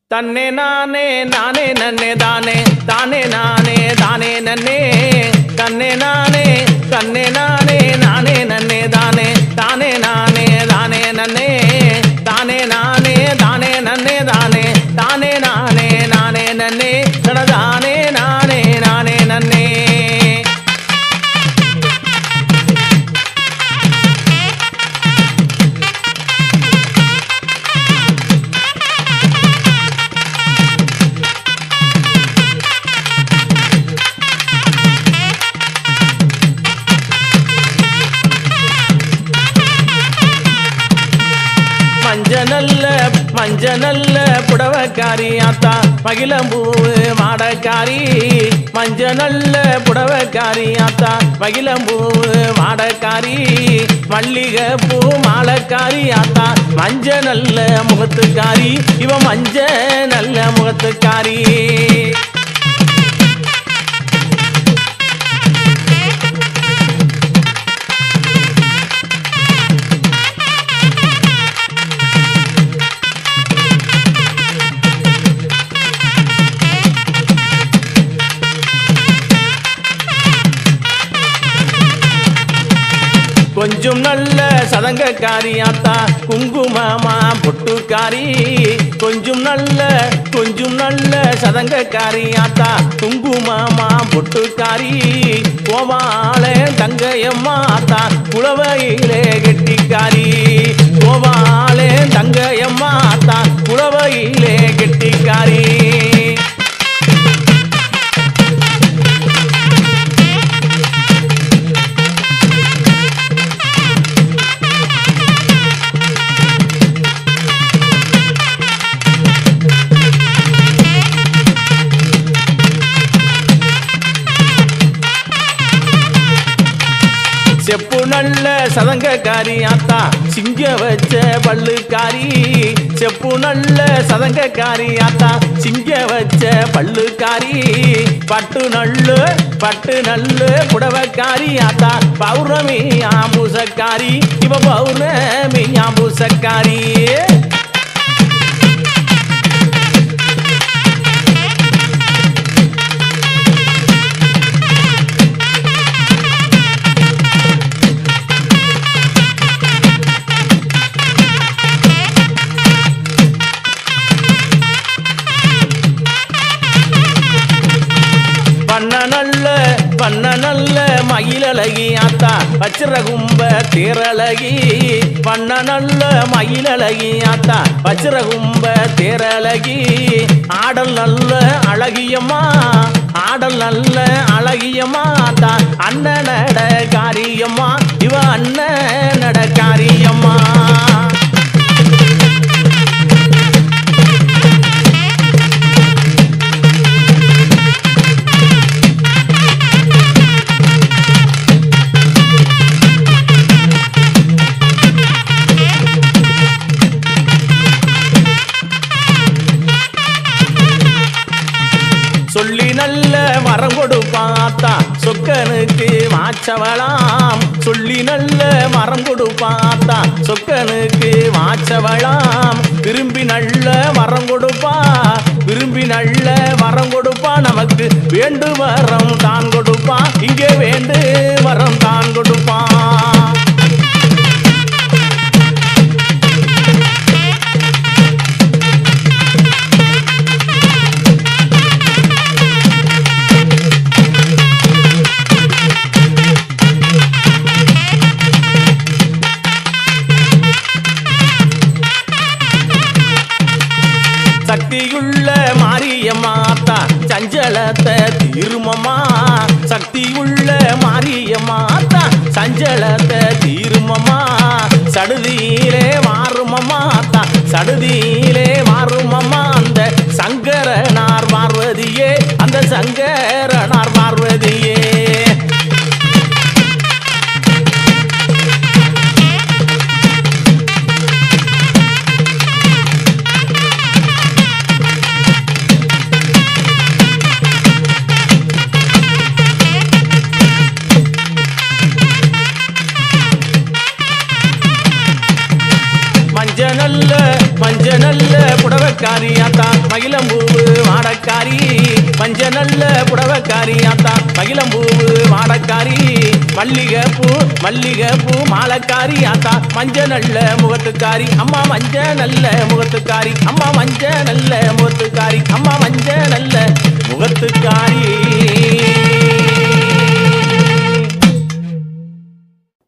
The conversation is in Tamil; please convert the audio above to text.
தன்னே நானே நானே நன்னே தானே தானே நானே தானே நன்னே தன்னே நானே தன்னே நானே நானே நன்னே தானே தானே நானே தானே நன்னே தானே நானே தானே நன்னே தானே தானே நானே நானே நன்னே தனதானே நானே நானே நன்னே மஞ்ச நல்ல மஞ்ச நல்ல புடவக்காரி ஆத்தா மகிழம்பூவு மாடக்காரி மஞ்ச நல்ல புடவக்காரி ஆத்தா மகிழம்பூவு மாடக்காரி மல்லிகை பூ மாலக்காரி ஆத்தா மஞ்ச நல்ல முகத்துக்காரி இவ மஞ்ச நல்ல முகத்துக்காரி கொஞ்சம் நல்ல சதங்கக்காரி ஆத்தா குங்குமமா பொட்டுக்காரி கொஞ்சம் நல்ல கொஞ்சம் நல்ல சதங்கக்காரி ஆத்தா குங்குமமா பொட்டுக்காரி கோவாளே தங்கையம்மா ஆத்தா குளவையிலே கெட்டிக்காரி கோவாளே தங்கையம்மா ஆத்தா குளவையிலே கெட்டிக்காரி செப்பு நல்ல சதங்கக்காரி ஆத்தா சிங்க வச்ச பல்லுக்காரி செப்பு நல்ல சதங்கக்காரி ஆத்தா சிங்க வச்ச பல்லுக்காரி பட்டு நல்லு பட்டு நல்லு புடவக்காரி ஆத்தா பௌர்ணமி ஆம்பூசக்காரி இவ பௌர்ணமி ஆம்பூசக்காரி பண்ண நல்ல பண்ண நல்ல மயிலழகி ஆத்தா வச்சிர கும்ப தேரழகி பண்ண நல்ல மயிலழகி ஆத்தா வச்சிர கும்ப தேரழகி ஆடல் நல்ல அழகியம்மா ஆடல் நல்ல அழகியம்மா ஆத்தா அண்ணன் நட காரியம்மா இவ அண்ணன் நட காரியம்மா சொல்லி நல்ல மரம் கொடுப்பாத்தா சொக்கனுக்கு வாச்சவளாம் சொல்லி நல்ல மரம் கொடுப்பாத்தா சொக்கனுக்கு வாச்சவளாம் விரும்பி நல்ல மரம் கொடுப்பா விரும்பி நல்ல மரம் கொடுப்பா நமக்கு வேண்டு வரம் தான் கொடுப்பா இங்கே வேண்டு வரம் தான் கொடுப்பா சக்தியுள்ள மாரியம்மாத்தா சஞ்சலத்தை தீருமம்மா சக்தியுள்ள மாரியம்மாத்தா சஞ்சலத்தை தீருமம்மா சடுதியிலே மாறுமம்மாத்தா சடுதியிலே மாறுமம்மா அந்த சங்கரனார் பார்வதியே அந்த சங்கரனார் பார்வதியே மஞ்ச நல்ல மஞ்ச நல்ல புடவை மகிழம்பூவு மாடக்காரி மஞ்ச நல்ல புடவக்காரி ஆத்தா மகிழம்பூவு மாடக்காரி மல்லிகை பூ மல்லிகை பூ மாலக்காரி ஆத்தா மஞ்ச நல்ல முகத்துக்காரி அம்மா மஞ்ச நல்ல முகத்துக்காரி அம்மா மஞ்ச நல்ல முகத்துக்காரி அம்மா மஞ்ச நல்ல